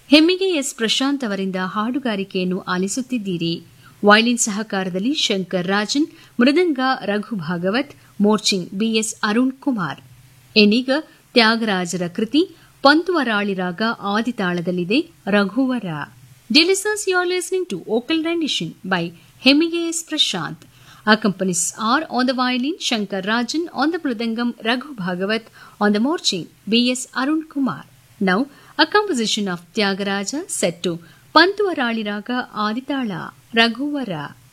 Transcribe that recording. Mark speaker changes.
Speaker 1: ಹೆಮ್ಮಿಗೆ S Prashanth ಅವರಿಂದ ಹಾಡುಗಾರಿಕೆಯನ್ನು ಆಲಿಸುತ್ತಿದ್ದೀರಿ ವೈಲಿನ್ ಸಹಕಾರದಲ್ಲಿ ಶಂಕರ್ ರಾಜನ್ ಮೃದಂಗ ರಘು ಭಾಗವತ್ ಮೋರ್ಚಿಂಗ್ ಬಿಎಸ್ ಅರುಣ್ ಕುಮಾರ್ ಏನೀಗ ತ್ಯಾಗರಾಜರ ಕೃತಿ ಪಂತುವರಾಳಿ ರಾಗ ಆದಿತಾಳದಲ್ಲಿದೆ ರಘುವರ ಡಿಲಿಸನ್ಸ್ you are listening to vocal rendition by Hemmige S Prashanth Accompanies are on the violin Shankar Rajan, on the mridangam Raghu Bhagavat, on the morching B.S. Arun Kumar. Now, a composition of Tyagaraja set to Pantuvarali Raga Aditala Raghuvara.